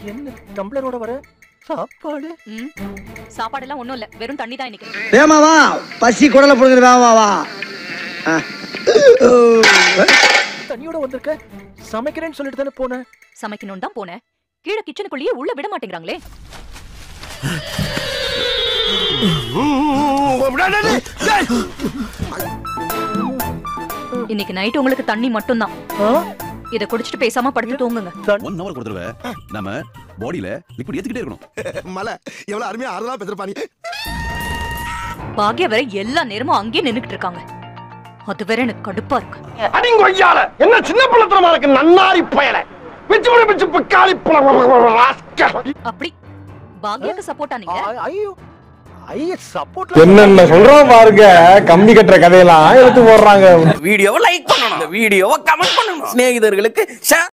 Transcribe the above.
என்ன டம்ளரோட வர சாப்பாடு ம் சாப்பாடெல்லாம் ஒண்ணும் இல்ல வெறும் தண்ணி தான் இன்னைக்கு வேமா வா பசி குடல புடுங்குது வேமா வா ஆ. தண்ணியோட வந்திருக்க சமைக்கிறேன்னு சொல்லிட்டு தானே போனேன் சமைக்கணும்னு தான் போனேன் கீழே கிச்சனுக்குள்ளேயே உள்ள விட மாட்டேங்கிறாங்களே இன்னைக்கு நைட் உங்களுக்கு தண்ணி மட்டும்தான் ஆ? இத குடிச்சிட்டு பேசாம படுத்து தூங்குங்க ஒன் ஹவர் ஒரு தடவை நம்ம பாடியில லிக்விட் ஏத்திக்கிட்டே இருக்கணும் மலை எவ்வளவு அருமையா ஆறுதலா பெற்றிருப்பாங்க பாக்யா வேற எல்லா நேரமும் அங்கேயே நின்னுக்கிட்டு இருக்காங்க அது வேற எனக்கு கடுப்பா இருக்கு அடிங்கொய்யால என்ன சின்ன பிள்ளத்தனமா இருக்கு நன்னாரி பயல பிச்சு பிடி பிச்சு பிக்காளி ராஸ்கல் அப்படி பாக்யாக்கு சப்போர்ட்டா நீங்க ஆ, ஐயோ ஐய சப்போர்ட் என்னென்ன சொல்றோம் பாருங்க கம்பி கட்டுற கதையெல்லாம் எடுத்து போடுறாங்க வீடியோவை லைக் பண்ணணும் இந்த வீடியோவை கமெண்ட் பண்ணணும் சிநேகிதர்களுக்கு ஷேர்